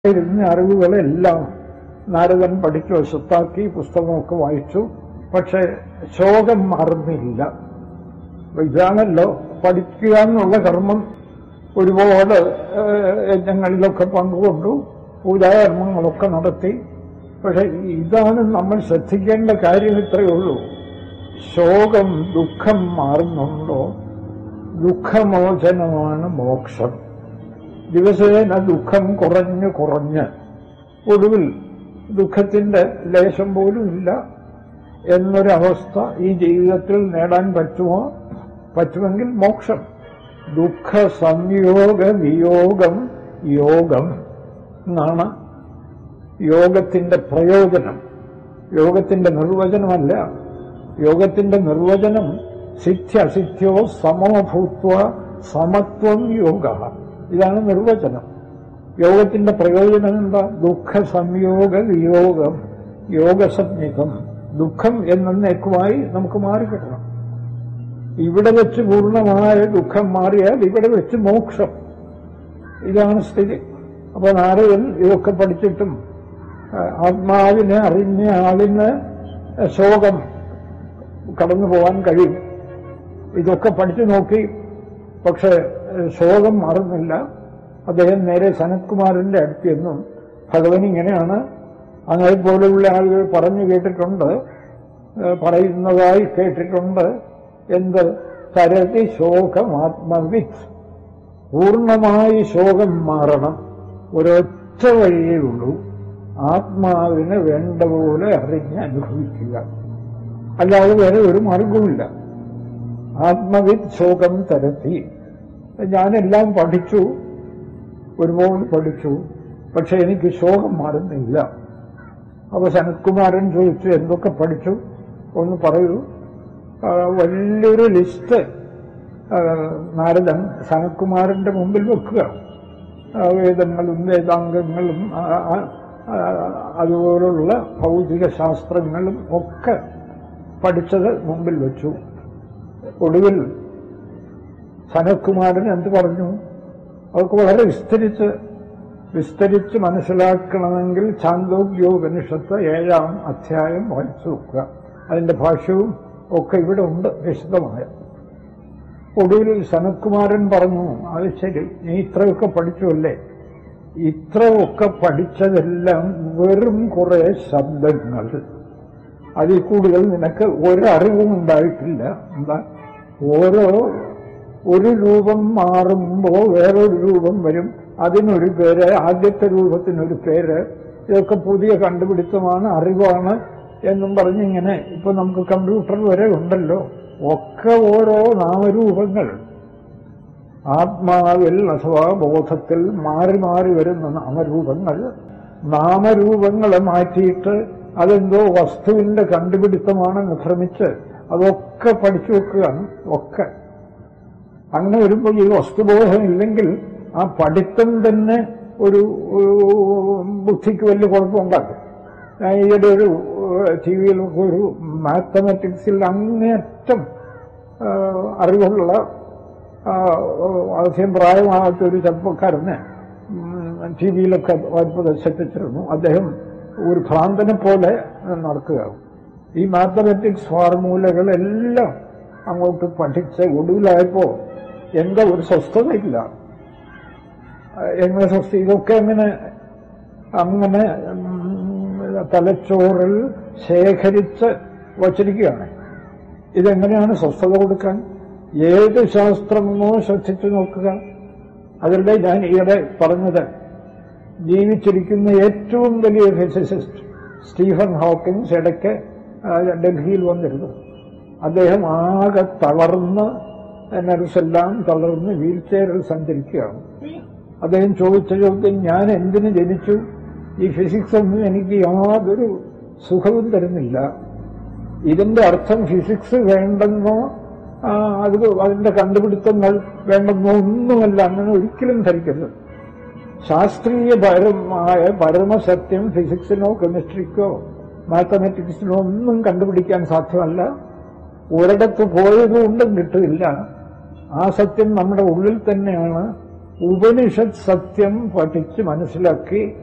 ഇരുന്ന അറിവുകളെല്ലാം നാരദൻ പഠിച്ചു വശത്താക്കി പുസ്തകമൊക്കെ വായിച്ചു പക്ഷെ ശോകം മാറുന്നില്ല അപ്പൊ ഇതാണല്ലോ പഠിക്കുക എന്നുള്ള കർമ്മം ഒരുപാട് ഏഹ്, യജ്ഞങ്ങളിലൊക്കെ പങ്കുകൊണ്ടു പൂജാകർമ്മങ്ങളൊക്കെ നടത്തി പക്ഷെ ഇതാണ് നമ്മൾ ശ്രദ്ധിക്കേണ്ട കാര്യം ഇത്രയേ ഉള്ളൂ ശോകം ദുഃഖം മാറുന്നുണ്ടോ ദുഃഖമോചനമാണ് മോക്ഷം ദിവസേന ദുഃഖം കുറഞ്ഞ് കുറഞ്ഞ് ഒടുവിൽ ദുഃഖത്തിന്റെ ലേശം പോലും ഇല്ല എന്നൊരവസ്ഥ ഈ ജീവിതത്തിൽ നേടാൻ പറ്റുമോ പറ്റുമെങ്കിൽ മോക്ഷം ദുഃഖ സംയോഗ വിയോഗം യോഗം എന്നാണ് യോഗത്തിന്റെ പ്രയോജനം യോഗത്തിന്റെ നിർവചനമല്ല യോഗത്തിന്റെ നിർവചനം സിദ്ധ്യസിദ്ധ്യോ സമോഭൂത്വ സമത്വം യോഗ ഇതാണ് നിർവചനം യോഗത്തിന്റെ പ്രയോജനം എന്താ ദുഃഖ സംയോഗ വിയോഗം യോഗസംയുഗം ദുഃഖം എന്നേക്കുമായി നമുക്ക് മാറിക്കിട്ടണം ഇവിടെ വെച്ച് പൂർണ്ണമായ ദുഃഖം മാറിയാൽ ഇവിടെ വെച്ച് മോക്ഷം ഇതാണ് സ്ഥിതി അപ്പൊ നാരദൻ ഇതൊക്കെ പഠിച്ചിട്ടും ആ, ആത്മാവിനെ അറിഞ്ഞ ആളിന് ശോകം കടന്നു പോകാൻ കഴിയും ഇതൊക്കെ പഠിച്ചു നോക്കി പക്ഷെ ഏഹ്, ശോകം മാറുന്നില്ല അദ്ദേഹം നേരെ സനത്കുമാറിന്റെ അടുത്തെന്നും ഭഗവൻ ഇങ്ങനെയാണ് അങ്ങനെ പോലെയുള്ള ആളുകൾ പറഞ്ഞു കേട്ടിട്ടുണ്ട് ഏഹ്, പറയുന്നതായി കേട്ടിട്ടുണ്ട് എന്ത് തരതി ശോകം ആത്മവിത്ത് പൂർണ്ണമായി ശോകം മാറണം ഒരൊറ്റ വഴിയേ ഉള്ളൂ ആത്മാവിനെ വേണ്ട പോലെ അറിഞ്ഞ് അനുഭവിക്കുക അല്ലാതെ വേറെ ഒരു മാർഗവുമില്ല ആത്മവിത് ശോകം തരത്തി ഞാനെല്ലാം പഠിച്ചു ഒരുപാട് പഠിച്ചു പക്ഷെ എനിക്ക് ശോകം മാറുന്നില്ല അപ്പൊ സനത്കുമാരൻ ചോദിച്ചു എന്തൊക്കെ പഠിച്ചു ഒന്ന് പറയൂ ആ, വലിയൊരു ലിസ്റ്റ് ആ, നാരദൻ സനത്കുമാരന്റെ മുമ്പിൽ വെക്കുക ആ, വേദങ്ങളും വേദാംഗങ്ങളും ആ, ആ, ആ, അതുപോലുള്ള ഭൗതിക ശാസ്ത്രങ്ങളും ഒക്കെ പഠിച്ചത് മുമ്പിൽ വെച്ചു ഒടുവിൽ സനത്കുമാരൻ എന്ത് പറഞ്ഞു അവർക്ക് വളരെ വിസ്തരിച്ച് വിസ്തരിച്ച് മനസ്സിലാക്കണമെങ്കിൽ ചാന്തോഗ്യോപനിഷത്ത് ഏഴാം അധ്യായം വായിച്ചു നോക്കുക അതിന്റെ ഭാഷ്യവും ഒക്കെ ഇവിടെ ഉണ്ട് വിശദമായ ഒടുവിൽ സനത്കുമാരൻ പറഞ്ഞു അത് ശരി നീ ഇത്രയൊക്കെ പഠിച്ചുവല്ലേ ഇത്രയൊക്കെ പഠിച്ചതെല്ലാം വെറും കുറെ ശബ്ദങ്ങൾ അതിൽ കൂടുതൽ നിനക്ക് ഒരറിവും ഉണ്ടായിട്ടില്ല എന്താ ഓരോ ഒരു രൂപം മാറുമ്പോ വേറൊരു രൂപം വരും അതിനൊരു പേര് ആദ്യത്തെ രൂപത്തിനൊരു പേര് ഇതൊക്കെ പുതിയ കണ്ടുപിടുത്തമാണ് അറിവാണ് എന്നും പറഞ്ഞിങ്ങനെ ഇപ്പൊ നമുക്ക് കമ്പ്യൂട്ടർ വരെ ഉണ്ടല്ലോ ഒക്കെ ഓരോ നാമരൂപങ്ങൾ ആത്മാവിൽ അഥവാ ബോധത്തിൽ മാറി മാറി വരുന്ന നാമരൂപങ്ങൾ നാമരൂപങ്ങളെ മാറ്റിയിട്ട് അതെന്തോ വസ്തുവിന്റെ കണ്ടുപിടുത്തമാണെന്ന് ഭ്രമിച്ച് അതൊക്കെ പഠിച്ചു വെക്കുകയാണ് ഒക്കെ അങ്ങനെ വരുമ്പോൾ ഈ വസ്തുബോധം ഇല്ലെങ്കിൽ ആ പഠിത്തം തന്നെ ഒരു ഒരു ബുദ്ധിക്ക് വലിയ കുഴപ്പമുണ്ടാക്കും ഞാൻ ഈയിടെ ഒരു ടി വിയിലൊക്കെ ഒരു മാത്തമാറ്റിക്സിൽ അങ്ങേയറ്റം ആ, അറിവുള്ള ആ, ആദ്യം പ്രായമാകാത്ത ഒരു ചെറുപ്പക്കാരനെ ടി വിയിലൊക്കെ പ്രദർശിപ്പിച്ചിരുന്നു അദ്ദേഹം ഒരു ഭ്രാന്തനെ പോലെ നടക്കുക ഈ മാത്തമാറ്റിക്സ് ഫോർമുലകളെല്ലാം അങ്ങോട്ട് പഠിച്ച് ഒടുവിലായപ്പോ എന്താ ഒരു സ്വസ്ഥതയില്ല എങ്ങനെ സ്വസ്ഥ ഇതൊക്കെ അങ്ങനെ അങ്ങനെ ഉം, തലച്ചോറിൽ ശേഖരിച്ച് വച്ചിരിക്കുകയാണ് ഇതെങ്ങനെയാണ് സ്വസ്ഥത കൊടുക്കാൻ ഏത് ശാസ്ത്രമോ ശ്രദ്ധിച്ചു നോക്കുക അതിലൂടെ ഞാൻ ഈയിടെ പറഞ്ഞത് ജീവിച്ചിരിക്കുന്ന ഏറ്റവും വലിയ ഫിസിസിസ്റ്റ് സ്റ്റീഫൻ ഹോക്കിൻസ് ഇടയ്ക്ക് ആ, ഡൽഹിയിൽ വന്നിരുന്നു അദ്ദേഹം ആകെ തളർന്ന് നർവെല്ലാം തളർന്ന് വീൽ ചെയറിൽ സഞ്ചരിക്കുകയാണ് അദ്ദേഹം ചോദിച്ച ചോദ്യം ഞാൻ എന്തിനു ജനിച്ചു ഈ ഫിസിക്സ് ഒന്നും എനിക്ക് യാതൊരു സുഖവും തരുന്നില്ല ഇതിന്റെ അർത്ഥം ഫിസിക്സ് വേണ്ടെന്നോ ആ, അത് അതിന്റെ കണ്ടുപിടുത്തങ്ങൾ വേണ്ടെന്നോ ഒന്നുമല്ല അങ്ങനെ ഒരിക്കലും ധരിക്കരുത് ശാസ്ത്രീയപരമായ പരമസത്യം ഫിസിക്സിനോ കെമിസ്ട്രിക്കോ മാത്തമാറ്റിക്സിനോ ഒന്നും കണ്ടുപിടിക്കാൻ സാധ്യമല്ല ഒരിടത്ത് പോയതുകൊണ്ടും കിട്ടില്ല ആ സത്യം നമ്മുടെ ഉള്ളിൽ തന്നെയാണ് ഉപനിഷത്ത് സത്യം പഠിച്ച് മനസ്സിലാക്കി